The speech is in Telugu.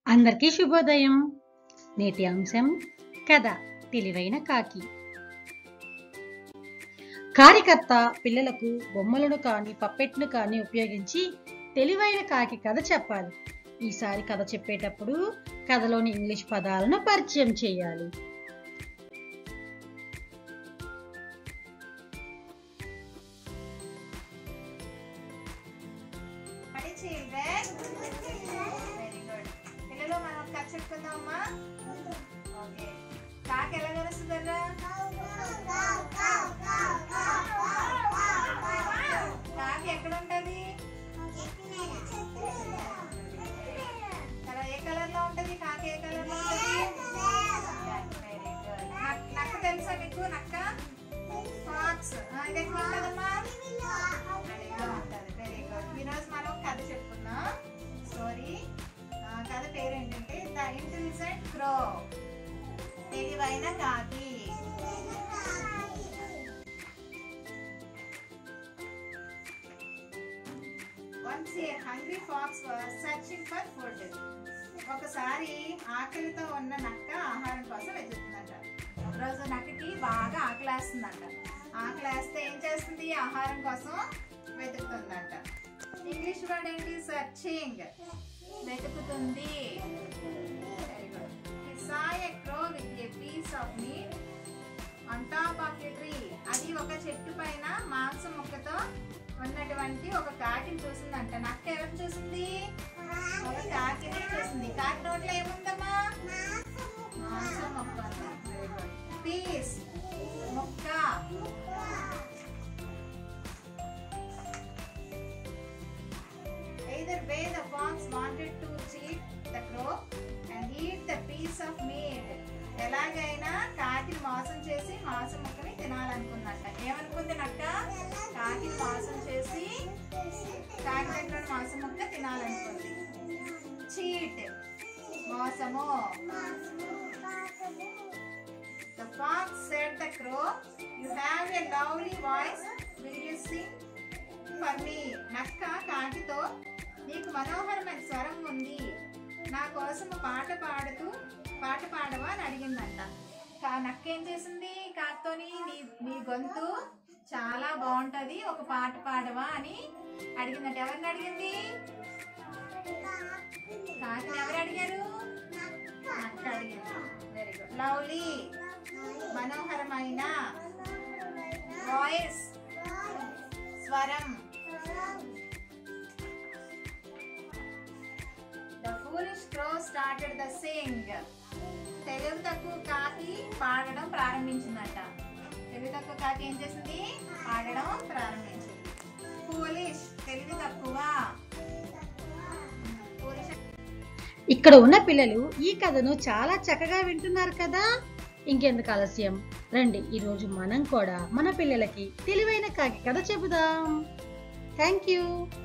అందరికీ శుభోదయం నేటి అంశం కథ తెలివైన కాకి కార్యకర్త పిల్లలకు బొమ్మలను కానీ పప్పెట్ను కానీ ఉపయోగించి తెలివైన కాకి కథ చెప్పాలి ఈసారి కథ చెప్పేటప్పుడు కథలోని ఇంగ్లీష్ పదాలను పరిచయం చేయాలి Ready, children? Very good. పిల్లలు మనం ఒక కథ చెప్పుకుందామా ఓకే కాకి ఎలా కలుస్తుందరా కాకి ఎక్కడ ఉంటది కలర్ ఏ కలర్ లో ఉంటది కాకి ఏ కలర్ లో ఉంటది వెరీ గుడ్ నక్క తెలుసా మీకు నక్క ఫాక్స్ ఇది ఎక్కడ ఉంటదమ్మా అడిగా ఉంటది వెరీ గుడ్ ఈరోజు మనం కథ చెప్పుకుందాం స్టోరీ కథ పేరు ఏంటంటే ద ఇంటెలిజెంట్ క్రో తెలివైన కాకి once a hungry fox was searching for food ఒకసారి ఆకలితో ఉన్న నక్క ఆహారం కోసం వెతుకుతుందంట రోజు నక్కకి బాగా ఆకలేస్తుందంట ఆకలేస్తే ఏం చేస్తుంది ఆహారం కోసం వెతుకుతుందంట ఇంగ్లీష్ వర్డ్ ఏంటి సర్చింగ్ వెతుకుతుంది very good saw a crow with a piece of meat on top of a tree అది ఒక చెట్టు పైన మాంసం ముక్కతో ఉన్నటువంటి ఒక కాకిని చూసిందంట నక్క ఎవరిని చూసింది ఒక కాకిని చూసింది కాకి నోట్లో ఏముందమ్మా మాంసం ముక్క వెరీ గుడ్ పీస్ ముక్క Either way, the fox wanted to cheat the crow and eat the piece of meat. ఎలాగైనా కాకిని మోసం చేసి మాంసం ముక్కని తినాలనుకుందంట ఏమనుకుంది నక్క కాకిని మోసం చేసి కాకి దగ్గర మాంసం ముక్క తినాలనుకుంది చీట్ మోసము The fox said the crow, You have a lovely voice. Will you sing for me? నక్క కాకితో నీకు మనోహరమైన స్వరం ఉంది నా కోసం పాట పాడుతూ పాట పాడవా అని అడిగిందంట కా నక్క ఏం చేసింది కాకితోని నీ నీ గొంతు చాలా బాగుంటది ఒక పాట పాడవా అని అడిగిందంట ఎవరిని అడిగింది కాకిని ఎవరు అడిగారు నక్క అడిగింది వెరీ గుడ్ లవ్లీ మనోహరమైన వాయిస్ స్వరం the foolish crow started the sing Telugu తక్కువ కాకి పాడడం ప్రారంభించిందట తెలుగు తక్కువ కాకి ఏం చేసింది పాడడం ప్రారంభించింది ఫూలిష్ తెలుగు తక్కువ ఫూలిష్ ఇక్కడ ఉన్న పిల్లలు ఈ కథను చాలా చక్కగా వింటున్నారు కదా ఇంకెందుకు ఆలస్యం రండి ఈరోజు మనం కూడా మన పిల్లలకి తెలివైన కాకి కథ చెబుదాం థ్యాంక్ యూ